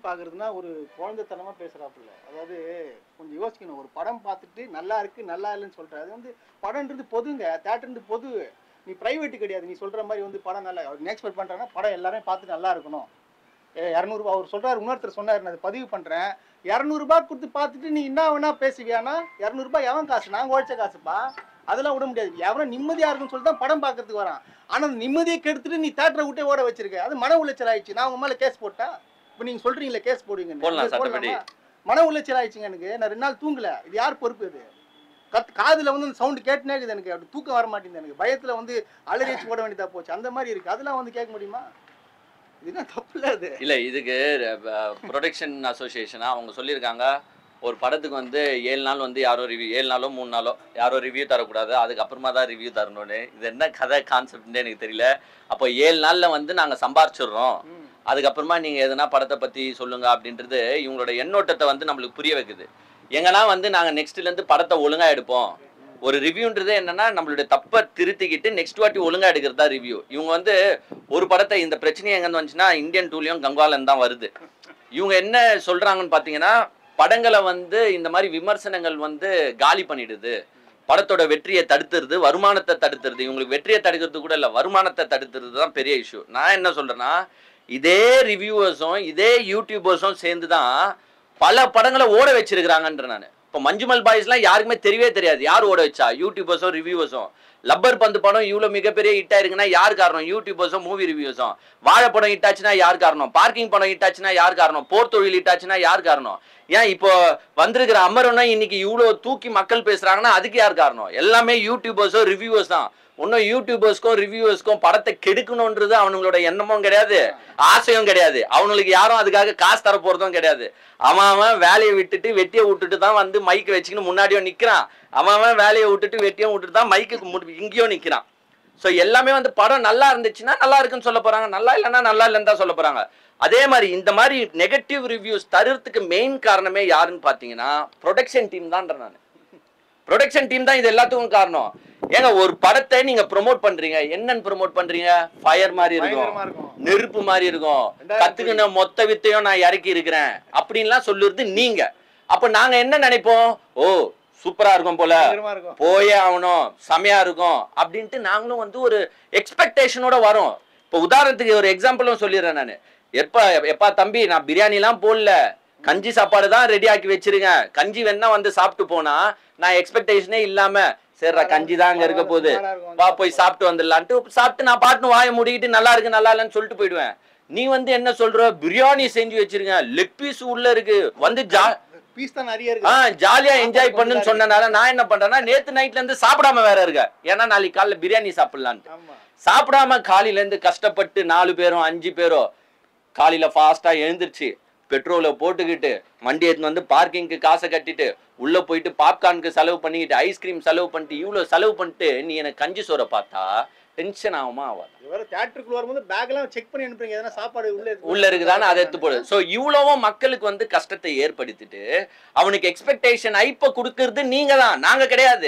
பார்க்குறதுனா ஒரு குழந்தைத்தனமாக பேசுகிறாப்புல அதாவது கொஞ்சம் யோசிக்கணும் ஒரு படம் பார்த்துட்டு நல்லா இருக்கு நல்லா இல்லைன்னு சொல்கிறாரு அது வந்து படம்ன்றது பொதுங்க தேட்டர்ன்றது பொது நீ ப்ரைவேட்டு கிடையாது நீ சொல்கிற மாதிரி வந்து படம் நல்லா எக்ஸ்பெக்ட் பண்ணுறாங்கன்னா படம் எல்லாமே பார்த்துட்டு நல்லா இருக்கணும் ஏ இரநூறுபா அவர் சொல்கிறார் இன்னொருத்தர் சொன்னார் நான் அதை பதிவு பண்ணுறேன் இரநூறுபா கொடுத்து பார்த்துட்டு நீ என்ன வேணா பேசுவியானா இரநூறுபா எவன் காசு நாங்கள் உழைச்ச காசுப்பா அதெல்லாம் விட முடியாது எவனோ நிம்மதியாக இருக்குன்னு சொல்லி தான் படம் பார்க்கறதுக்கு வரான் ஆனால் அந்த நிம்மதியை கெடுத்துட்டு நீ தேட்டரை விட்டே ஓட வச்சிருக்க அது மன உளைச்சல் ஆயிடுச்சு நான் உங்க மேலே கேஸ் போட்டா இப்போ நீங்கள் சொல்கிறீங்களே கேஸ் போடுவீங்கன்னு போடலாம், இது சட்டப்படி. போடலாமா? மன உளைச்சல் ஆயிடுச்சுங்க எனக்கு நான் ரெண்டு நாள் தூங்கல இது யார் பொறுப்பு இது கத் காதுல வந்து அந்த சவுண்டு கேட்டுனே இருக்குது எனக்கு அப்படி தூக்கம் வர மாட்டேங்குது எனக்கு பயத்துல வந்து அலறிச்சு போட வேண்டியதா போச்சு அந்த மாதிரி இருக்கு அதெல்லாம் வந்து கேட்க முடியுமா இதுதான் தப்பு இல்ல அது இல்ல இதுக்கு ப்ரொடக்ஷன் அசோசியேஷனா அவங்க சொல்லியிருக்காங்க ஒரு படத்துக்கு வந்து ஏழு நாள் வந்து யாரோ ரிவ்யூ ஏழு நாளோ மூணு நாளோ யாரோ ரிவ்யூ தரக்கூடாது அதுக்கப்புறமா தான் ரிவ்யூ தரணும்னு இது என்ன கதை கான்செப்ட்னு எனக்கு தெரியல அப்போ ஏழு நாள்ல வந்து நாங்க சம்பாரிச்சிடுறோம் ம். அதுக்கப்புறமா நீங்க எதனா படத்தை பத்தி சொல்லுங்க அப்படின்றது இவங்களோட எண்ணோட்டத்தை வந்து நம்மளுக்கு புரிய வைக்குது எங்கன்னா வந்து நாங்க நெக்ஸ்ட்ல இருந்து படத்தை ஒழுங்கா எடுப்போம் ஒரு ரிவ்யூன்றது என்னன்னா நம்மளுடைய தப்பை திருத்திக்கிட்டு நெக்ஸ்ட் வாட்டி ஒழுங்கா எடுக்கிறது தான் ரிவ்யூ இவங்க வந்து ஒரு படத்தை இந்த பிரச்சனை எங்கேருந்து வந்துச்சுன்னா இந்தியன் டூலையும் கங்காலன் தான் வருது இவங்க என்ன சொல்றாங்கன்னு பார்த்தீங்கன்னா படங்களை வந்து இந்த மாதிரி விமர்சனங்கள் வந்து காலி பண்ணிடுது படத்தோட வெற்றியை தடுத்துருது வருமானத்தை தடுத்துருது இவங்களுக்கு வெற்றியை தடுக்கிறது கூட இல்லை வருமானத்தை தடுத்துறது தான் பெரிய இஷ்யூ நான் என்ன சொல்றேன்னா இதே ரிவ்யூவர்ஸும் இதே யூடியூபர்ஸும் சேர்ந்து தான் பல படங்களை ஓட வச்சிருக்கிறாங்கன்ற நான் இப்போ மஞ்சுமல் பாய்ஸ்லாம் யாருக்குமே தெரியவே தெரியாது யார் ஓட வச்சா யூடியூபர்ஸும் ரிவ்யூவர்ஸும் லப்பர் பந்து படம் இவ்வளோ மிகப்பெரிய ஹிட் ஆயிருக்குன்னா யார் காரணம் யூடியூபர்ஸும் மூவி ரிவ்யூஸும் வாழை படம் ஹிட் ஆச்சுன்னா யார் காரணம் பார்க்கிங் படம் ஹிட் ஆச்சுன்னா யார் காரணம் போர் தொழில் ஹிட் ஆச்சுன்னா யார் காரணம் ஏன் இப்போ வந்திருக்கிற அமரனை இன்னைக்கு இவ்வளோ தூக்கி மக்கள் பேசுறாங்கன்னா அதுக்கு யார் காரணம் எல்லாமே யூடியூபர்ஸோ ரிவ்யூவர்ஸ் தான் ஒன்றும் யூடியூபர்ஸ்க்கும் ரிவ்யூவர்ஸ்க்கும் படத்தை கெடுக்கணுன்றது அவனுங்களோட எண்ணமும் கிடையாது ஆசையும் கிடையாது அவனுங்களுக்கு யாரும் அதுக்காக காசு தர போறதும் கிடையாது அவன் அவன் வேலையை விட்டுட்டு வெட்டியை விட்டுட்டு தான் வந்து மைக் வச்சுக்கின்னு முன்னாடியும் நிக்கிறான் அவன் அவன் வேலையை விட்டுட்டு வெட்டியும் விட்டுட்டு தான் மைக்கு முடி இங்கேயும் நிக்கிறான் ஸோ எல்லாமே வந்து படம் நல்லா இருந்துச்சுன்னா நல்லா இருக்குன்னு சொல்ல போறாங்க நல்லா இல்லைன்னா நல்லா இல்லைன்னு தான் சொல்ல போறாங்க அதே மாதிரி இந்த மாதிரி நெகட்டிவ் ரிவ்யூஸ் தருறதுக்கு மெயின் காரணமே யாருன்னு பார்த்தீங்கன்னா ப்ரொடக்ஷன் டீம் தான்ற நான் ப்ரொடக்ஷன் டீம் தான் இது எல்லாத்துக்கும் காரணம் ஏங்க ஒரு படத்தை நீங்க ப்ரோமோட் பண்றீங்க என்னன்னு ப்ரோமோட் பண்றீங்க ஃபயர் மாதிரி இருக்கும் பயங்கரமா இருக்கும் நெருப்பு மாதிரி இருக்கும் ரெண்டாயிரத்தி கத்துக்கின மொத்த வித்தையும் நான் இறக்கி இருக்கிறேன் அப்படின்லாம் சொல்லுறது நீங்க அப்ப நாங்க என்ன நினைப்போம் ஓ சூப்பரா இருக்கும் போல பயங்கரமா இருக்கும் போயே ஆகணும் செமையா இருக்கும் அப்படின்ட்டு நாங்களும் வந்து ஒரு எக்ஸ்பெக்டேஷனோட வரோம் இப்போ உதாரணத்துக்கு ஒரு எக்ஸாம்பிளும் சொல்லிடுறேன் நான் எப்ப எப்பா தம்பி நான் பிரியாணிலாம் போடல கஞ்சி சாப்பாடு தான் ரெடி ஆக்கி வச்சிருக்கேன் கஞ்சி வேணா வந்து சாப்பிட்டு போனா நான் எக்ஸ்பெக்டேஷனே இல்லாம சரிடா கஞ்சி தான் அங்க இருக்க போகுது சூப்பரா இருக்கும். வா போய் சாப்பிட்டு வந்துடலான்ட்டு சாப்பிட்டு நான் பாட்டுன்னு வாயை மூடிக்கிட்டு நல்லா இருக்கு நல்லா இல்லைன்னு சொல்லிட்டு போயிடுவேன் நீ வந்து என்ன சொல்ற பிரியாணி செஞ்சு வச்சிருக்கேன் லெக் பீஸ் உள்ள இருக்கு வந்து ஜா பீஸ் தான் நிறைய ஆ இருக்கு ஜாலியா என்ஜாய் பண்ணுன்னு சொன்னனால நான் என்ன பண்றேன்னா நேத்து நைட்ல இருந்து சாப்பிடாம வேற இருக்க ஏன்னா நாளைக்கு காலைல பிரியாணி சாப்பிடலான்ட்டு ஆமா சாப்பிடாம காலையில இருந்து கஷ்டப்பட்டு நாலு பேரும் அஞ்சு பேரும் காலையில ஃபாஸ்டா எழுந்திருச்சு பெட்ரோலை போட்டுக்கிட்டு வண்டி எடுத்துன்னு வந்து பார்க்கிங்க்கு காசை கட்டிட்டு உள்ள போயிட்டு பாப்கார்னுக்கு செலவு பண்ணிக்கிட்டு ஐஸ்கிரீம் செலவு பண்ணிட்டு இவ்வளவு செலவு பண்ணிட்டு நீ எனக்கு கஞ்சி சோற பார்த்தா டென்ஷன் ஆகுமா ஆகாது வேற தியேட்டருக்குள்ள வரும்போது பேக் எல்லாம் செக் பண்ணி அனுப்புறீங்க எதனா சாப்பாடு உள்ள இருக்கு உள்ள இருக்குதான்னு அதை எடுத்து போடு ஸோ இவ்வளவும் மக்களுக்கு வந்து கஷ்டத்தை ஏற்படுத்திட்டு அவனுக்கு எக்ஸ்பெக்டேஷன் ஐப்ப கொடுக்கறது நீங்க தான் நாங்க கிடையாது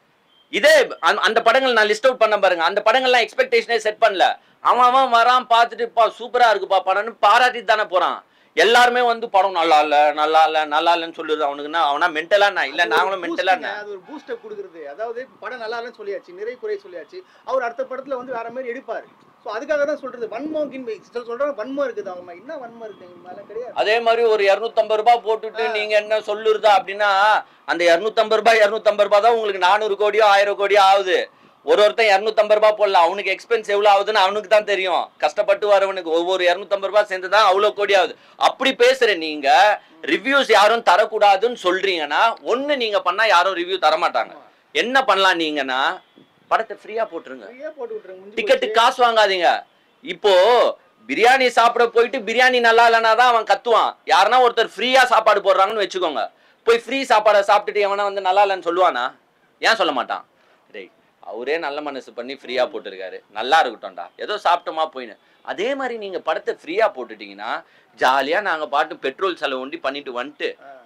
இதே அந்த- அந்த படங்கள் நான் லிஸ்ட் அவுட் பண்ண பாருங்க அந்த படங்கள்லாம் எக்ஸ்பெக்டேஷனே செட் பண்ணல அவன் அவன் வரான் பார்த்துட்டு பா சூப்பரா இருக்குப்பா படம்னு பாராட்டிட்டு தானே போறான் எல்லாருமே வந்து படம் நல்லா இல்ல நல்லா இல்ல நல்லா இல்லைன்னு சொல்லுது அவனுக்குன்னா அவனா மென்டலா இல்ல நாங்களும் மென்டலா அது ஒரு பூஸ்டப் கொடுக்குறது அதாவது படம் நல்லா இல்லைன்னு சொல்லியாச்சு நிறை குறை சொல்லியாச்சு அவர் அடுத்த படத்துல வந்து வேற மாதிரி எடுப்பாரு ஸோ அதுக்காக தான் சொல்றது வன்மம் கிண்மை சொல்றாங்க வன்மம் இருக்குது அவங்க மேல. என்ன வன்மம் இருக்கு எங்க மேல கிடையாது அதே மாதிரி ஒரு இரநூத்தம்பது ரூபாய் போட்டுட்டு ஆ. நீங்க என்ன சொல்லுறதா அப்படின்னா அந்த இரநூத்தம்பது ரூபாய் இரநூத்தம்பது ரூபாய் தான் உங்களுக்கு நானூறு கோடியோ ஆயிரம் கோடியோ ஆகுது ஒரு ஒருத்தன் இரநூத்தம்பது ரூபாய் போடலாம் அவனுக்கு எக்ஸ்பென்ஸ் எவ்வளவு ஆகுதுன்னு அவனுக்கு தான் தெரியும் கஷ்டப்பட்டு வரவனுக்கு ஒவ்வொரு இரநூத்தம்பது ரூபாய் சேர்ந்து தான் அவ்வளவு கோடி ஆகுது அப்படி பேசுற நீங்க ரிவ்யூஸ் யாரும் தரக்கூடாதுன்னு சொல்றீங்கன்னா ஒண்ணு நீங்க பண்ணா யாரும் ரிவ்யூ தர மாட்டாங்க என்ன பண்ணலாம் நீங்கன்னா படத்தை ஃப்ரீயா போட்டுருங்க ஃப்ரீயா போட்டு விட்டுருங்க முடிஞ்சு டிக்கெட்டு போச்சு. காசு வாங்காதீங்க இப்போ பிரியாணி சாப்பிட போயிட்டு பிரியாணி நல்லா இல்லைனா தான் அவன் கத்துவான் யாருன்னா ஒருத்தர் ஃப்ரீயா சாப்பாடு போடுறாங்கன்னு வச்சுக்கோங்க போய் ஃப்ரீ சாப்பாடை சாப்பிட்டுட்டு எவனா வந்து நல்லா இல்லைன்னு சொல்லுவானா ஏன் சொல்ல மாட்டான் டேய் அவரே நல்ல மனசு பண்ணி ஃப்ரீயா போட்டிருக்காரு நல்லா இருக்கட்டும்டா ஏதோ சாப்பிட்டோமா போயின்னு அதே மாதிரி நீங்க படத்தை ஃப்ரீயா போட்டுட்டீங்கன்னா ஜாலியா நாங்க பாட்டு பெட்ரோல் செலவு ஒண்டி பண்ணிட்டு வந்துட்டு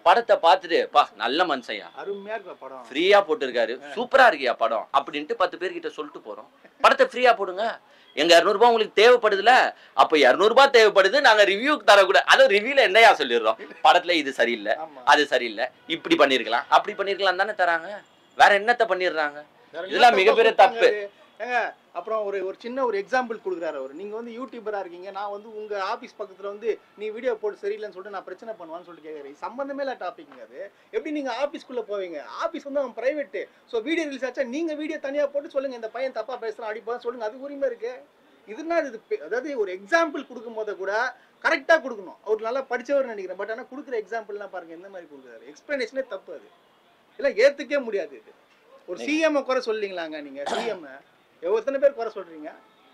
படத்தை பார்த்துட்டு பா நல்ல மனுஷன்யா அருமையா இருக்கு படம் ஃப்ரீயா போட்டிருக்காரு சூப்பரா இருக்கியா படம் அப்படின்ட்டு பத்து பேர்கிட்ட சொல்லிட்டு போறோம் படத்தை ஃப்ரீயா போடுங்க எங்க இரநூறுபா உங்களுக்கு தேவைப்படுதுல அப்ப இரநூறுபா தேவைப்படுது நாங்க ரிவ்யூக்கு தரக்கூடாது அதுவும் ரிவ்யூல என்னையா சொல்லிடுறோம் படத்துல இது சரியில்லை ஆமா அது சரியில்லை இப்படி பண்ணிருக்கலாம் அப்படி பண்ணிருக்கலாம் தானே தராங்க வேற என்னத்த பண்ணிடுறாங்க வேற இதெல்லாம் என்ன மிகப்பெரிய தப்பு தப்பு. பண்ணாரு? ஏங்க அப்புறம் ஒரு ஒரு சின்ன ஒரு எக்ஸாம்பிள் கொடுக்குறாரு அவர் நீங்க வந்து யூடியூபரா இருக்கீங்க நான் வந்து உங்க ஆபீஸ் பக்கத்துல வந்து நீ வீடியோ போட்டு சரியில்லைன்னு சொல்லிட்டு நான் பிரச்சனை பண்ணுவான்னு சொல்லிட்டு கேட்குறேன் சம்பந்தமே இல்ல டாபிக்ங்க அது எப்படி நீங்க ஆபீஸ்க்குள்ள போவீங்க ஆபீஸ் வந்து அவன் பிரைவேட் ஸோ வீடியோ ரிலீஸ் ஆச்சா நீங்க வீடியோ தனியா போட்டு சொல்லுங்க இந்த பையன் தப்பா பேசுறான் அடிப்பான் சொல்லுங்க அது உரிமை இருக்கு இதுனா இது பெ- அதாவது ஒரு எக்ஸாம்பிள் கொடுக்கும் போது கூட கரெக்டா கொடுக்கணும் அவர் நல்லா படிச்சவர் நினைக்கிறேன் பட் ஆனா கொடுக்குற எக்ஸாம்பிள்லாம் பாருங்க எந்த மாதிரி கொடுக்குறாரு எக்ஸ்பிளனேஷனே தப்பு அது இல்ல ஏத்துக்கவே முடியாது இது ஒரு சிஎம் குறை சொல்லிங்களாங்க நீங்க சிஎம் எத்தனை பேர் குறை சொல்றீங்க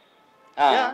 ஆ. ஏன்?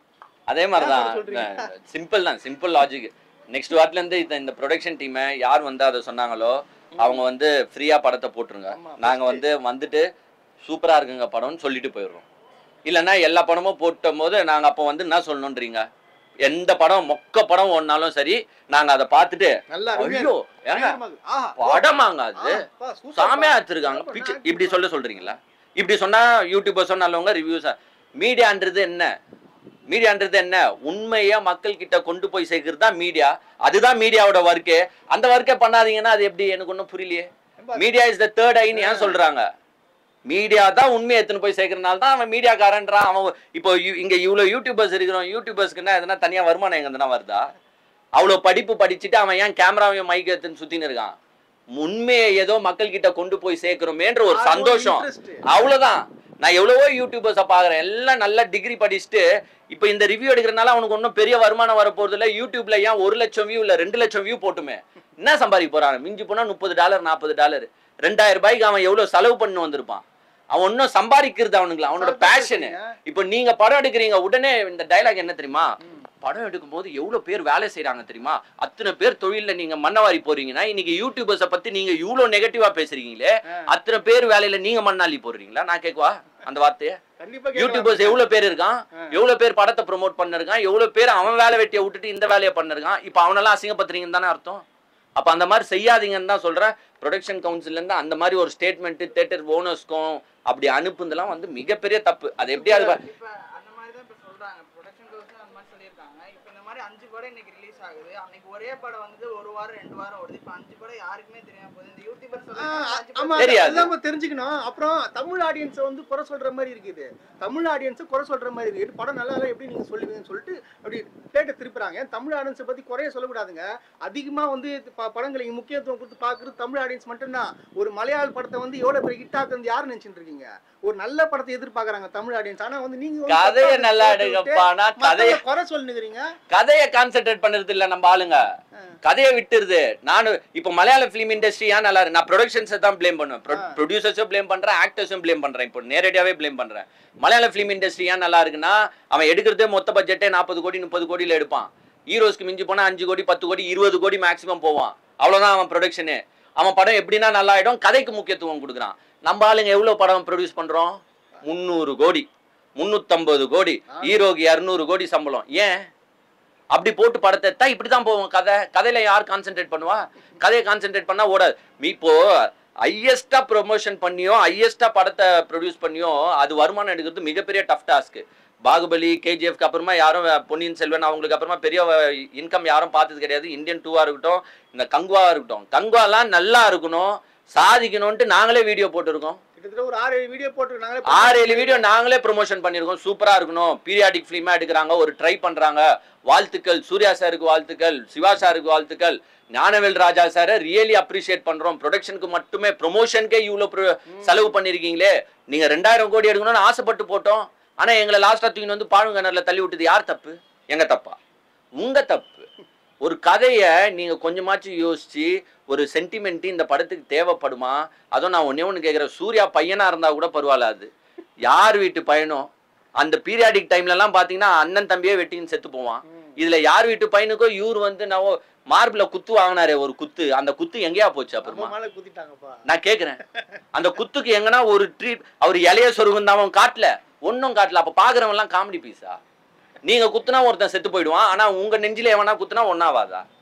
அதே மாதிரிதான் ஏன் சொல்றீங்க? சிம்பிள் தான் சிம்பிள் லாஜிக் நெக்ஸ்ட் வாரத்துல இருந்து இந்த- இந்த ப்ரொடக்ஷன் டீமை யார் வந்து அதை சொன்னாங்களோ அவங்க வந்து ஃப்ரீயா படத்தை போட்டுருங்க ஆமா, நாங்க first. வந்து வந்துட்டு சூப்பரா இருக்குங்க படம்னு சொல்லிட்டு போயிடுறோம் இல்லைன்னா எல்லா படமும் போட்டும் போது நாங்க அப்போ வந்து என்ன சொல்லணுன்றீங்க எந்த படம் மொக்க படம் ஒன்னாலும் சரி நாங்க அதை பார்த்துட்டு நல்லா அருமையா ஐயோ இருக்கு. ஏங்க பயங்கரமா இருக்கு. ஆஹா, படமாங்க அது ஆஹா, சூப்பர் சாமியா பா. எடுத்திருக்காங்க சூப்பர், பிக்சர் நான் இப்படி சொல்ல சொல்றீங்களா இப்படி சொன்னா யூடியூபர்ஸ் நல்லவங்க ரிவ்யூஸ் மீடியான்றது என்ன மீடியான்றது என்ன உண்மையா மக்கள் கிட்ட கொண்டு போய் சேர்க்கறது தான் மீடியா அதுதான் மீடியாவோட ஒர்க்கு அந்த ஒர்க்கை பண்ணாதீங்கன்னா அது எப்படி எனக்கு ஒன்றும் புரியலையே ஏம்பா, மீடியா இஸ் த தேர்ட் ஐன்னு ஏன் சொல்றாங்க மீடியா தான் உண்மையை எடுத்துன்னு போய் சேர்க்கறனால தான் அவன் மீடியாக்காரன்றான் அவன் இப்போ யூ- இங்க இவ்வளவு யூடியூபர்ஸ் இருக்கிறோம் யூடியூபர்ஸ்க்குன்னா எதனா தனியா வருமானம் எங்க வருதா அவ்வளோ படிப்பு படிச்சுட்டு அவன் ஏன் கேமராவையும் மைக் எடுத்துன்னு சுத்தின்னு இருக்கான் உண்மையை ஏதோ மக்கள் கிட்ட கொண்டு போய் சேர்க்கிறோமேன்ற ஒரு அது சந்தோஷம் interest. அவ்வளவுதான் நான் எவ்வளவோ யூடியூபர்ஸை பாக்குறேன் எல்லாம் நல்ல டிகிரி படிச்சுட்டு இப்போ இந்த ரிவ்யூ எடுக்கிறனால அவனுக்கு ஒன்றும் பெரிய வருமானம் வர போறது இல்ல யூடியூப்ல ஏன் ஒரு லட்சம் வியூ இல்ல ரெண்டு லட்சம் வியூ போட்டுமே என்ன சம்பாதிக்க போறான் மிஞ்சி போனா முப்பது டாலர் நாற்பது டாலர் ரெண்டாயிரம் ரூபாய்க்கு அவன் எவ்வளவு செலவு பண்ணி வந்திருப்பான் அவன் ஒன்றும் சம்பாதிக்கிறது அவனுக்கு அவனோட பேஷனு இப்போ நீங்க படம் எடுக்கிறீங்க உடனே இந்த டைலாக் என்ன தெரியுமா ம். படம் எடுக்கும்போது எவ்வளவு பேர் வேலை செய்றாங்க தெரியுமா அத்தனை பேர் தொழில்ல நீங்க மண்ணவாரி போறீங்கன்னா இன்னைக்கு யூடியூபர்ஸை பத்தி நீங்க இவ்வளவு நெகட்டிவா பேசுறீங்களே ஆ, அத்தனை பேர் வேலையில நீங்க மண்ணாளி போடுறீங்களா நான் கேக்குவா அந்த வார்த்தையை கண்டிப்பா கேட்கலாம். யூடியூபர்ஸ் எவ்வளவு பேர் இருக்கான் ஆ. எவ்வளவு பேர் படத்தை ப்ரோமோட் பண்ணிருக்கான் எவ்வளவு பேர் அவன் வேலை வெட்டியை விட்டுட்டு இந்த வேலையை பண்ணிருக்கான் இப்போ அவனெல்லாம் அசிங்கப்படுத்துறீங்கன்னு தானே அர்த்தம் அப்ப அந்த மாதிரி செய்யாதீங்கன்னு தான் சொல்றேன் ப்ரொடக்ஷன் கவுன்சில்ல இருந்து அந்த மாதிரி ஒரு ஸ்டேட்மெண்ட் தேட்டர் ஓனர்ஸ்க்கும் அப்படி அனுப்புனதெல்லாம் வந்து மிகப்பெரிய தப்பு அது எப்படி அது இப்ப அந்த மாதிரி தான் இப்ப சொல்றாங்க ப்ரொடக்ஷன் ஹவுஸ் அந்த மாதிரி சொல்லியிருக்காங்க இப்ப இந்த மாதிரி அஞ்சு படம் இன்னைக்கு ரிலீஸ் ஆகுது அன்னைக்கு ஒரே படம் வந்து ஒரு வாரம் ரெண்டு வாரம் ஓடுது இப்ப அஞ்சு படம் யாருக்குமே தெரியாம போகுது இந்த யூடியூபர் ஆ, சொல்றாங்க அஞ்சு ஆமா, படம் தெரியாது. அதெல்லாம் நம்ம தெரிஞ்சுக்கணும் அப்புறம் தமிழ் ஆடியன்ஸை வந்து குறை சொல்ற மாதிரி இருக்குது தமிழ் ஆடியன்ஸை குறை சொல்ற மாதிரி இருக்கு படம் நல்லா இல்லை எப்படி நீங்க சொல்லுவீங்கன்னு சொல்லிட்டு அப்படி பிளேட்டை திருப்புறாங்க ஏன் தமிழ் ஆடியன்ஸை பத்தி குறைய சொல்லக்கூடாதுங்க அதிகமா வந்து ப- படங்களுக்கு முக்கியத்துவம் கொடுத்து பாக்குறது தமிழ் ஆடியன்ஸ் மட்டும்தான் ஒரு மலையாள படத்தை வந்து எவ்வளவு பெரிய ஹிட் ஆக்குறது யாரு நினைச்சிட்டு இருக்கீங்க ஒரு நல்ல படத்தை எதிர்பார்க்கறாங்க தமிழ் ஆடியன்ஸ் ஆனா வந்து நீங்க வந்து கதையை படத்தை நல்லா போட்டு விட்டு எடுக்கப்பானா கதையை மத்தவங்க குறை சொல்லுங்கிறீங்க கதையை கான்சென்ட்ரேட் பண்றது இல்ல நம்ம ஆளுங்க கதையை விட்டுருது நானும் இப்போ மலையாள ஃபிலிம் இண்டஸ்ட்ரி ஏன் நல்லா இருக்கு நான் ப்ரொடக்ஷன்ஸை தான் ப்ளேம் பண்ணுவேன் ஆ. ப்ரொடியூசர்ஸும் ப்ளேம் பண்றேன் ஆக்டர்ஸும் ப்ளேம் பண்றேன் இப்போ நேரடியாவே ப்ளேம் பண்றேன் மலையாள ஃபிலிம் இண்டஸ்ட்ரி ஏன் நல்லா இருக்குன்னா அவன் எடுக்கிறதே மொத்த பட்ஜெட்டே நாற்பது கோடி முப்பது கோடியில எடுப்பான் ஹீரோஸ்க்கு மிஞ்சி போனா அஞ்சு கோடி பத்து கோடி இருபது கோடி மேக்ஸிமம் போவான் அவ்வளவுதான் அவன் ப்ரொடக்ஷனு அவன் படம் எப்படின்னா நல்லா ஆயிடும் கதைக்கு முக்கியத்துவம் கொடுக்குறான் நம்ம ஆளுங்க எவ்வளவு படம் ப்ரொடியூஸ் பண்றோம் முந்நூறு கோடி முந்நூத்தம்பது கோடி ஹீரோக்கு இரநூறு கோடி சம்பளம் ஏன் அப்படி போட்டு படத்தை எடுத்தா இப்படிதான் போவோம் கதை கதையில யார் கான்சென்ட்ரேட் பண்ணுவா கதையை கான்சென்ட்ரேட் பண்ணா ஓடாது மீ இப்போ ஹையஸ்டா ப்ரொமோஷன் பண்ணியோ ஹையஸ்டா படத்தை ப்ரொடியூஸ் பண்ணியோ அது வருமானம் எடுக்கிறது மிகப்பெரிய டஃப் டாஸ்க் பாகுபலி கேஜிஎஃப்க்கு அப்புறமா யாரும் அஹ், பொன்னியின் செல்வன் அவங்களுக்கு அப்புறமா பெரிய இன்கம் யாரும் பார்த்தது கிடையாது இந்தியன் டூவா இருக்கட்டும் இந்த கங்குவா இருக்கட்டும் கங்குவாலாம் நல்லா இருக்கணும் சாதிக்கணும்ட்டு நாங்களே வீடியோ போட்டிருக்கோம் கிட்டத்தட்ட ஒரு ஆறு ஏழு வீடியோ போட்டு நாங்களே ஆறு ஏழு வீடியோ நாங்களே ப்ரொமோஷன் பண்ணியிருக்கோம் சூப்பரா இருக்கணும் பீரியாடிக் ஃபிலிமா எடுக்கிறாங்க ஒரு ட்ரை பண்றாங்க வாழ்த்துக்கள் சூர்யா சாருக்கு வாழ்த்துக்கள் சிவா சாருக்கு வாழ்த்துக்கள் ஞானவேல் ராஜா சாரை ரியலி அப்ரிஷியேட் பண்றோம் ப்ரொடக்ஷனுக்கு மட்டுமே ப்ரொமோஷனுக்கே இவ்வளோ செலவு பண்ணிருக்கீங்களே நீங்க ரெண்டாயிரம் கோடி எடுக்கணும்னு ஆசைப்பட்டு போட்டோம் ஆனா எங்களை லாஸ்டா தூக்கின்னு வந்து பாழுங்கனர்ல தள்ளி விட்டது யார் தப்பு எங்க தப்பா உங்க தப்பு ஒரு கதையை நீங்க கொஞ்சமாச்சும் யோசிச்சு ஒரு சென்டிமெண்ட் இந்த படத்துக்கு தேவைப்படுமா அதுவும் நான் ஒண்ணே ஒன்று கேட்குறேன் சூர்யா பையனா இருந்தா கூட பரவாயில்ல அது யார் வீட்டு பையனும் அந்த பீரியாடிக் டைம்ல எல்லாம் பாத்தீங்கன்னா அண்ணன் தம்பியே வெட்டின்னு செத்து போவான் இதுல யார் வீட்டு பையனுக்கோ இவர் வந்து நான் மார்பிள குத்து வாங்கினாரே ஒரு குத்து அந்த குத்து எங்கேயா போச்சு அப்புறமா மேல குத்திட்டாங்கப்பா நான் கேக்குறேன் அந்த குத்துக்கு எங்கன்னா ஒரு ட்ரீட் அவர் இலைய சொருகும் அவன் காட்டல ஒன்றும் காட்டல அப்ப பாக்குறவன் எல்லாம் காமெடி பீஸா நீங்க குத்துனா ஒருத்தன் செத்து போயிடுவான் ஆனா உங்க நெஞ்சில எவனா குத்துனா ஒன்னாவாதா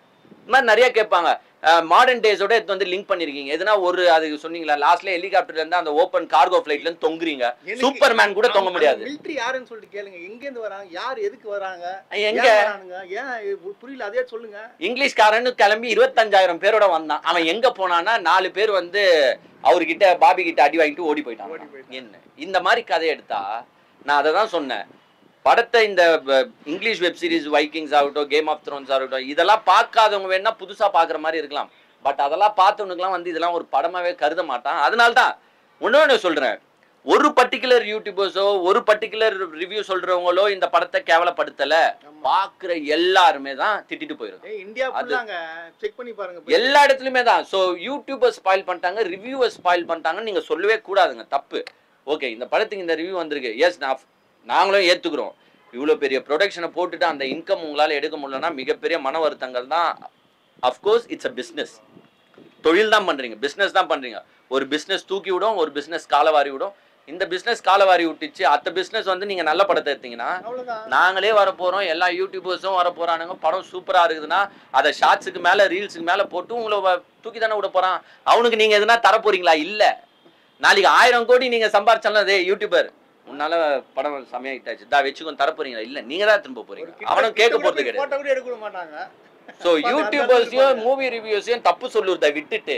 இந்த மாதிரி நிறைய கேட்பாங்க மாடர்ன் டேஸோட எடுத்து வந்து லிங்க் பண்ணிருக்கீங்க எதுனா ஒரு அது சொன்னீங்களா லாஸ்ட்ல ஹெலிகாப்டர்ல இருந்து அந்த ஓப்பன் கார்கோ ஃபிளைட்ல இருந்து தொங்குறீங்க எனக்கு- சூப்பர் மேன் கூட தொங்க முடியாது மிலிட்ரி யாருன்னு சொல்லிட்டு கேளுங்க எங்க இருந்து வராங்க யார் எதுக்கு வராங்க எங்க ஏன் வரானுங்க ஏன் இது புரியல அதே சொல்லுங்க இங்கிலீஷ்காரன்னு கிளம்பி இருபத்தஞ்சாயிரம் பேரோட வந்தான் அவன் எங்க போனான்னா நாலு பேர் வந்து அவர்கிட்ட பாபி கிட்ட அடி வாங்கிட்டு ஓடி போயிட்டான் ஓடி போயிட்டான். என்ன இந்த மாதிரி கதை எடுத்தா நான் அதை தான் சொன்னேன் படத்தை இந்த ப- இங்கிலீஷ் வெப் சீரிஸ் வைக்கிங்ஸ் ஆகட்டும் கேம் ஆஃப் த்ரோன்ஸ் ஆகட்டும் இதெல்லாம் பார்க்காதவங்க வேணா புதுசா பார்க்குற மாதிரி இருக்கலாம் பட் அதெல்லாம் பார்த்தவனுக்குலாம் வந்து இதெல்லாம் ஒரு படமாவே கருத மாட்டான் அதனால தான் ஒன்று சொல்றேன் ஒரு பர்டிகுலர் யூடியூபர்ஸோ ஒரு பர்டிகுலர் ரிவ்யூ சொல்றவங்களோ இந்த படத்தை கேவலப்படுத்தல ஆமா. பார்க்குற எல்லாருமே தான் திட்டிட்டு போயிடும் ஏய் இந்தியா அது- ஃபுல்லாங்க செக் பண்ணி பாருங்க போய். எல்லா இடத்துலயுமே தான் ஸோ யூடியூபர் ஸ்பாயில் பண்ணிட்டாங்க ரிவ்யூவர் ஸ்பாயில் பண்ணிட்டாங்கன்னு நீங்க சொல்லவே கூடாதுங்க தப்பு ஓகே இந்த படத்துக்கு இந்த ரிவ்யூ வந்திருக்கு எஸ் நான் நாங்களும் ஏத்துக்கிறோம் இவ்வளோ பெரிய ப்ரொடக்ஷனை போட்டுட்டு அந்த இன்கம் உங்களால் எடுக்க முடியலன்னா மிகப்பெரிய மன வருத்தங்கள் தான் அஃப்கோர்ஸ் இட்ஸ் அ பிஸ்னஸ் தொழில் தான் பண்றீங்க பிஸ்னஸ் தான் பண்றீங்க ஒரு பிஸ்னஸ் தூக்கி விடும் ஒரு பிஸ்னஸ் காலவாரி விடும் இந்த பிஸ்னஸ் காலவாரி விட்டுச்சு அத்த பிஸ்னஸ் வந்து நீங்க நல்ல படத்தை எடுத்தீங்கன்னா அவ்வளவுதான் நாங்களே வர போறோம் எல்லா யூடியூபர்ஸும் வர போறானுங்க படம் சூப்பரா இருக்குதுன்னா அதை ஷார்ட்ஸுக்கு மேல ரீல்ஸுக்கு மேல போட்டு உங்களை வ- தூக்கி தானே விட போறான் அவனுக்கு நீங்க எதுனா தர போறீங்களா இல்ல நாளைக்கு ஆயிரம் கோடி நீங்க சம்பாரிச்சாலும் அதே யூடியூபர் உன்னால படம் செமையா ஹிட் ஆச்சு தா வச்சுக்கோ தர போறீங்களா இல்ல நீங்க தான் திரும்ப போறீங்க அவனும் கேட்க போறது கிடையாது போட்டோ கூட எடுக்க மாட்டாங்க ஸோ யூடியூபர்ஸையும் மூவி ரிவ்யூஸையும் தப்பு சொல்லுறத விட்டுட்டு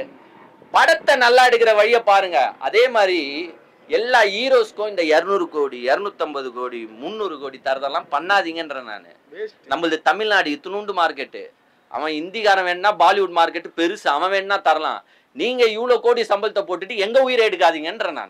படத்தை நல்லா எடுக்கிற வழியை பாருங்க அதே மாதிரி எல்லா ஹீரோஸ்க்கும் இந்த இரநூறு கோடி இரநூத்தம்பது கோடி முந்நூறு கோடி தரதெல்லாம் பண்ணாதீங்கன்ற நான் வேஸ்ட் நம்மளது தமிழ்நாடு இத்துணுண்டு மார்க்கெட்டு அவன் இந்திக்காரன் வேணா பாலிவுட் மார்க்கெட் பெருசு அவன் வேணா தரலாம் நீங்க இவ்வளவு கோடி சம்பளத்தை போட்டுட்டு எங்க உயிரை எடுக்காதீங்கன்ற நான்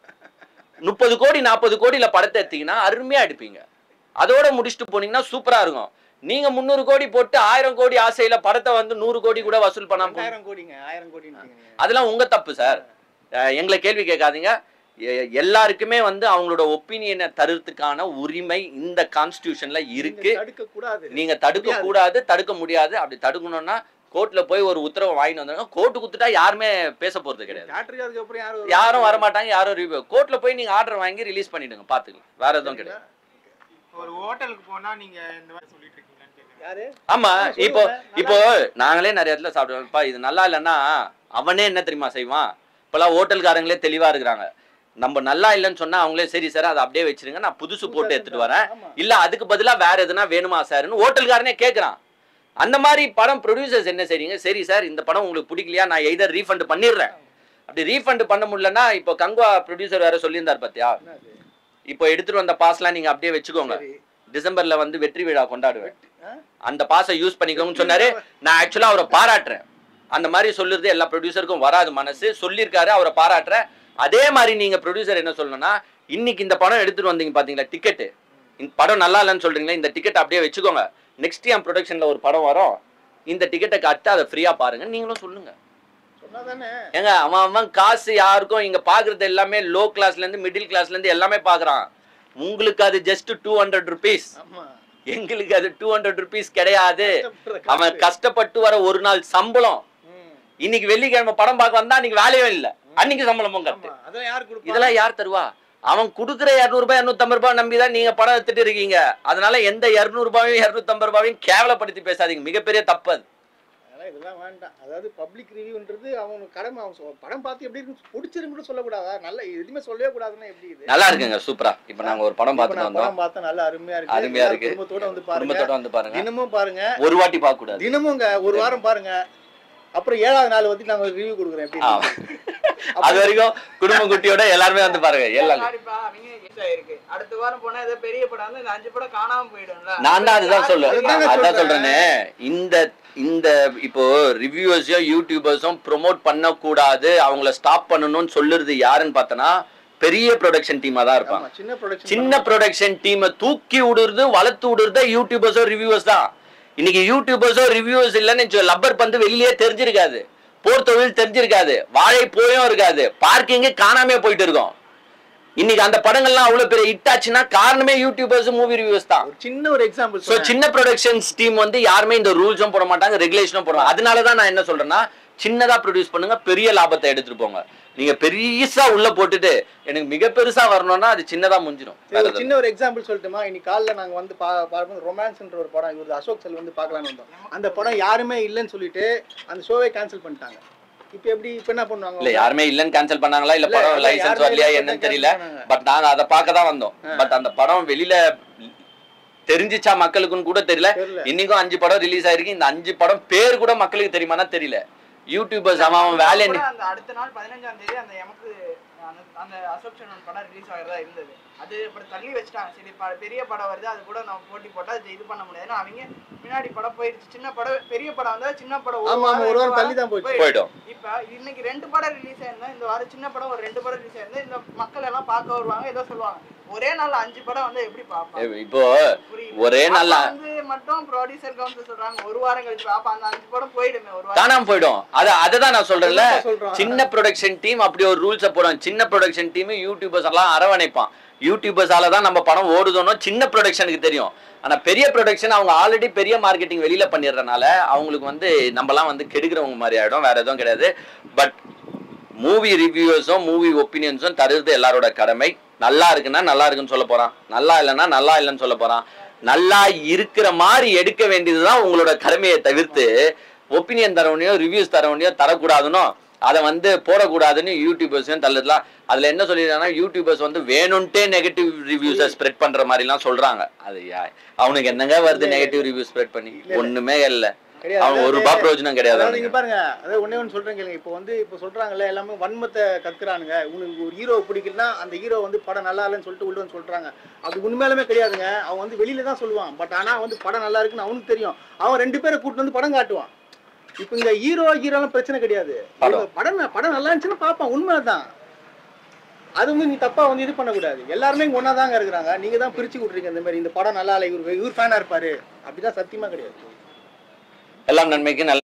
முப்பது கோடி நாற்பது கோடியில படத்தை எடுத்தீங்கன்னா அருமையா எடுப்பீங்க அதோட முடிச்சுட்டு போனீங்கன்னா சூப்பரா இருக்கும் நீங்க முந்நூறு கோடி போட்டு ஆயிரம் கோடி ஆசையில படத்தை வந்து நூறு கோடி கூட வசூல் பண்ணாம போ- ஆயிரம் கோடிங்க ஆயிரம் கோடின்னு அதெல்லாம் உங்க தப்பு சார் அஹ் எங்களை கேள்வி கேட்காதீங்க எ- எல்லாருக்குமே வந்து அவங்களோட ஒப்பீனியனை தருறதுக்கான உரிமை இந்த கான்ஸ்டியூஷன்ல இருக்கு தடுக்க கூடாது நீங்க தடுக்க முடியாது. கூடாது தடுக்க முடியாது அப்படி தடுக்கணும்னா கோர்ட்ல போய் ஒரு உத்தரவை வாங்கிட்டு வந்தாங்க கோர்ட்டு குத்துட்டா யாருமே பேச போறது கிடையாது தேட்டருக்கு அதுக்கப்புறம் யாரும் யாரும் வரமாட்டாங்க யாரும் ரிவ்யூ கோர்ட்ல போய் நீங்க ஆர்டர் வாங்கி ரிலீஸ் பண்ணிடுங்க பாத்துக்கலாம் வேற எதுவும் கிடையாது ஒரு ஹோட்டலுக்கு போனா நீங்க இந்த மாதிரி சொல்லிட்டு இருக்கீங்களான்னு கேக்குறேன் யாரு ஆமா ஆ, சொல்லுங்க. இப்போ நல்லா இப்போ நாங்களே நிறைய இடத்துல சாப்பிடுவோம்ப்பா இது நல்லா இல்லைன்னா அவனே என்ன தெரியுமா செய்வான் இப்பெல்லாம் ஹோட்டல்காரங்களே தெளிவா இருக்கிறாங்க நம்ம நல்லா இல்லைன்னு சொன்னா அவங்களே சரி சார் அதை அப்படியே வச்சிருங்க நான் புதுசு போட்டு எடுத்துட்டு வரேன் ஆமா. இல்ல அதுக்கு பதிலா வேற எதுனா வேணுமா சார்னு ஹோட்டல்காரனே கேக்குறான் அந்த மாதிரி படம் ப்ரொடியூசர்ஸ் என்ன செய்றீங்க சரி சார் இந்த படம் உங்களுக்கு பிடிக்கலையா நான் எய்தர் ரீஃபண்ட் பண்ணிடுறேன் அப்படி ரீஃபண்ட் பண்ண முடியலன்னா இப்போ கங்குவா ப்ரொடியூசர் வேற சொல்லியிருந்தார் பாத்தியா என்னது? இப்போ எடுத்துட்டு வந்த பாஸ்லாம் நீங்க அப்படியே வச்சுக்கோங்க சரி. டிசம்பர்ல வந்து வெற்றி விழா கொண்டாடுவேன் ஆ? அந்த பாஸை யூஸ் பண்ணிக்கோங்கன்னு சொன்னாரு நான் ஆக்சுவலா அவரை பாராட்டுறேன் அந்த மாதிரி சொல்லுறது எல்லா ப்ரொடியூசருக்கும் வராது மனசு சொல்லியிருக்காரு அவரை பாராட்டுறேன் அதே மாதிரி நீங்க ப்ரொடியூசர் என்ன சொல்லணும்னா இன்னைக்கு இந்த படம் எடுத்துட்டு வந்தீங்க பாத்தீங்களா டிக்கெட்டு இந்த படம் நல்லா இல்லைன்னு சொல்றீங்களா இந்த டிக்கெட் அப்படியே வச்சுக்கோங்க நெக்ஸ்ட் என் ப்ரொடக்ஷன்ல ஒரு படம் வரும் இந்த டிக்கெட்டை கட்டு அதை ஃப்ரீயா பாருங்க நீங்களும் சொல்லுங்க சொன்னாதானே ஏங்க அவன் அவன் காசு யாருக்கும் இங்க பாக்குறது எல்லாமே லோ கிளாஸ்ல இருந்து மிடில் கிளாஸ்ல இருந்து எல்லாமே பாக்குறான் உங்களுக்கு அது ஜஸ்ட் டூ ஹண்ட்ரட் ருபீஸ் ஆமா எங்களுக்கு அது டூ ஹண்ட்ரட் ருபீஸ் கிடையாது கஷ்டப்படுற அவன் காசு. கஷ்டப்பட்டு வர ஒரு நாள் சம்பளம் ம். இன்னைக்கு வெள்ளிக்கிழமை படம் பார்க்க வந்தா அன்னைக்கு வேலையும் இல்ல அன்னைக்கு சம்பளமும் கட்டு ஆமா. அதெல்லாம் யாரு கொடுப்பா? இதெல்லாம் யார் தருவா அவன் கொடுக்குற இரநூறுபா இரநூத்தம்பது ரூபாய் நம்பி தான் நீங்க படம் எடுத்துட்டு இருக்கீங்க அதனால எந்த இரநூறுபாயும் இரநூத்தம்பது ரூபாயும் கேவலப்படுத்தி பேசாதீங்க மிகப்பெரிய தப்பு அது அதெல்லாம் இதெல்லாம் வேண்டாம் அதாவது பப்ளிக் ரிவ்யூன்றது அவனுக்கு கடமை அவன் சொ- படம் பார்த்து எப்படி இருக்கு பிடிச்சிருக்கு கூட சொல்லக்கூடாதா நல்ல எதுவுமே சொல்லவே கூடாதுன்னா எப்படி இது நல்லா இருக்குங்க சூப்பரா இப்ப நாங்க ஒரு படம் இப்ப பார்த்துட்டு நான் வந்தோம் படம் பார்த்தா நல்லா அருமையா இருக்கு அருமையா எல்லாரும் இருக்கு. குடும்பத்தோட வந்து பாருங்க குடும்பத்தோட வந்து பாருங்க தினமும் பாருங்க ஒரு வாட்டி பார்க்க கூடாது தினமுங்க ஒரு வாரம் பாருங்க அப்புறம் ஏழாவது நாள் வந்து நாங்க ரிவ்யூ கொடுக்குறேன் எப்படி ஆமா. இருக்கு. அது வரைக்கும் குடும்ப குட்டியோட எல்லாருமே வந்து பாருங்க எல்லாம் சாரிப்பா, அவங்க use ஆயிருக்கு. அடுத்த வாரம் போனா ஏதோ பெரிய படம் வந்து இந்த அஞ்சு படம் காணாம போயிடும்ல நான் தான் அதுதான் சொல்லுவேன் அதுதாங்க அதான் சொல்றேன். சொல்றேனே இந்த இந்த இப்போ ரிவ்யூவர்ஸையும் யூடியூபர்ஸும் ப்ரோமோட் பண்ணக்கூடாது அவங்கள ஸ்டாப் பண்ணணும்னு சொல்லுறது யாருன்னு பார்த்தனா பெரிய ப்ரொடக்ஷன் டீமா தான் இருப்பாங்க ஆமா, சின்ன ப்ரொடக்ஷன் சின்ன ப்ரொடக்ஷன் டீமை தூக்கி விடுறது வளர்த்து விடுறது யூடியூபர்ஸோ ரிவ்யூவர்ஸ் தான் இன்னைக்கு யூடியூபர்ஸோ ரிவ்யூவர்ஸ் இல்லைன்னு லப்பர் பந்து வெளியே தெரிஞ்சிருக்காது போர் தொழில் தெரிஞ்சிருக்காது வாழை போயும் இருக்காது பார்க்கிங்கே காணாமே போயிட்டு இருக்கோம் இன்னைக்கு அந்த படங்கள்லாம் அவ்வளவு பெரிய ஹிட் ஆச்சுன்னா காரணமே யூடியூபர்ஸ் மூவி ரிவ்யூஸ் தான் ஒரு சின்ன ஒரு எக்ஸாம்பிள் சோ சின்ன ப்ரொடக்ஷன்ஸ் டீம் வந்து யாருமே இந்த ரூல்ஸும் போட மாட்டாங்க ரெகுலேஷனும் போடுவாங்க அதனால தான் நான் என்ன சொல்றேன்னா சின்னதா ப்ரொடியூஸ் பண்ணுங்க பெரிய லாபத்தை எடுத்துட்டு போங்க நீங்க பெருசா உள்ள போட்டுட்டு எனக்கு மிக பெருசா வரணும்னா அது சின்னதா முடிஞ்சிடும் சரி, ஒரு சின்ன ஒரு எக்ஸாம்பிள் சொல்லட்டுமா இன்னைக்கு காலைல நாங்க வந்து பா பார்க்கும்போது ரொமான்ஸ்ன்ற ஒரு படம் இவர் அசோக் செல் வந்து பார்க்கலான்னு வந்தோம் அந்த படம் யாருமே இல்லைன்னு சொல்லிட்டு அந்த ஷோவே கேன்சல் பண்ணிட்டாங்க இப்போ எப்படி இப்போ என்ன பண்ணுவாங்க இல்ல யாருமே இல்லன்னு கேன்சல் பண்ணாங்களா இல்ல இல்ல, படம் இல்ல, லைசன்ஸ் யாருமே வரலையா இல்ல, என்னன்னு cancel தெரியல பண்ணாங்க. பட் நாங்க அதை பார்க்க தான் வந்தோம் பட் அந்த படம் வெளியில தெரிஞ்சிச்சா மக்களுக்குன்னு கூட தெரியல தெரியல இன்னைக்கும் அஞ்சு படம் ரிலீஸ் ஆயிருக்கு இந்த அஞ்சு படம் பேர் கூட மக்களுக்கு தெரியுமானா தெரியல யூடியூபர்ஸ் அவன் அவன் வேலையை கூட அந்த அடுத்த நாள் பதினஞ்சாம் தேதி அந்த எமக்கு அந்த அந்த அசோக் சேனல் படம் ரிலீஸ் ஆகிறதா இருந்தது அது அப்புறம் தள்ளி வச்சுட்டாங்க சரி ப- பெரிய படம் வருது அது கூட நம்ம போட்டி போட்டா அது இது பண்ண முடியாதுன்னு அவங்க முன்னாடி படம் போயிடுச்சு சின்ன படம் பெரிய படம் வந்தா சின்ன படம் ஆமா ஆமா ஒரு ரெண்டு வாரம் தள்ளி தான் போச்சு போயிடும் இப்ப இன்னைக்கு ரெண்டு படம் ரிலீஸ் ஆயிருந்தா இந்த வாரம் சின்ன படம் ஒரு ரெண்டு படம் ரிலீஸ் ஆயிருந்தா இந்த மக்கள் எல்லாம் பார்க்க வருவாங்க ஏதோ சொல்லுவாங்க ஒரே நாள்ல அஞ்சு படம் வந்து எப்படி பார்ப்பாங்க இப்போ புரியுது. ஒரே அப்ப நாள்ல வந்து மட்டும் ப்ரொடியூசர் கவுன்சில் சொல்றாங்க ஒரு வாரம் கழிச்சு அப்ப அந்த அஞ்சு படம் போயிடுமே ஒரு வாரம் காணாம போயிடும் அத அததான் நான் சொல்றேன்ல என்னப்பா சொல்றோம்? சின்ன ப்ரொடக்ஷன் டீம் அப்படி ஒரு ரூல்ஸை போடுவாங்க சின்ன ப்ரொடக்ஷன் டீம் யூடியூபர்ஸ் எல்லாம் அரவணைப்பான் யூடியூபர்ஸால தான் நம்ம படம் ஓடுதோனோ சின்ன ப்ரொடக்ஷனுக்கு தெரியும் ஆனா பெரிய ப்ரொடக்ஷன் அவங்க ஆல்ரெடி பெரிய மார்க்கெட்டிங் வெளியில பண்ணிடுறதுனால அவங்களுக்கு வந்து நம்மலாம் வந்து கெடுக்கிறவங்க மாதிரி ஆயிடும் வேற எதுவும் கிடையாது பட் மூவி ரிவ்யூஸும் மூவி ஒப்பீனியன்ஸும் தருவது எல்லாரோட கடமை நல்லா இருக்குன்னா நல்லா இருக்குன்னு சொல்ல போறான் நல்லா இல்லைன்னா நல்லா இல்லைன்னு சொல்ல போறான் நல்லா இருக்கிற மாதிரி எடுக்க வேண்டியதுதான் உங்களோட கடமையை தவிர்த்து ஒப்பீனியன் தரவனையோ ரிவ்யூஸ் தரவனையோ தரக்கூடாதுன்னோ அதை வந்து போடக்கூடாதுன்னு யூடியூபர்ஸையும் தள்ளுதலாம் அதுல என்ன சொல்லிடுறாங்கன்னா யூடியூபர்ஸ் வந்து வேணும்ட்டே நெகட்டிவ் ரிவ்யூஸை ஸ்ப்ரெட் பண்ற மாதிரிலாம் சொல்றாங்க அது யா- அவனுக்கு என்னங்க வருது நெகட்டிவ் ரிவ்யூ ஸ்ப்ரெட் பண்ணி ஒண்ணுமே இல்ல கிடையாது. அவன் ஒரு ரூபாய் பிரயோஜனம் கிடையாது அதாவது நீங்க அவனுக்கு. பாருங்க அதாவது ஒண்ணே ஒன்று சொல்றேன் கேளுங்க இப்போ வந்து இப்போ சொல்றாங்கல்ல எல்லாமே வன்மத்தை கத்துறானுங்க உனக்கு ஒரு ஹீரோ பிடிக்கலன்னா அந்த ஹீரோ வந்து படம் நல்லா இல்லைன்னு சொல்லிட்டு உள்ள வந்து சொல்றாங்க அப்படி உண்மையாலுமே கிடையாதுங்க அவன் வந்து வெளியில தான் சொல்லுவான் பட் ஆனா வந்து படம் நல்லா இருக்குன்னு அவனுக்கு தெரியும் அவன் ரெண்டு பேரை கூட்டிட்டு வந்து படம் காட்டுவான் இப்போ இங்க ஹீரோ ஹீரோலாம் பிரச்சனை கிடையாது படம். இவங்க படம் படம் நல்லா இருந்துச்சுன்னா பார்ப்பான் உண்மைதான் அது வந்து நீ தப்பா வந்து இது பண்ணக்கூடாது எல்லாருமே இங்க ஒண்ணா தாங்க இருக்கிறாங்க நீங்க தான் பிரிச்சு விட்றீங்க இந்த மாதிரி இந்த படம் நல்லா இல்லை இவர் இவர் ஃபேனா இருப்பாரு அப்படிதான் சத்தியமா கிடையாது எல்லாம் நன்மைக்கு நல்ல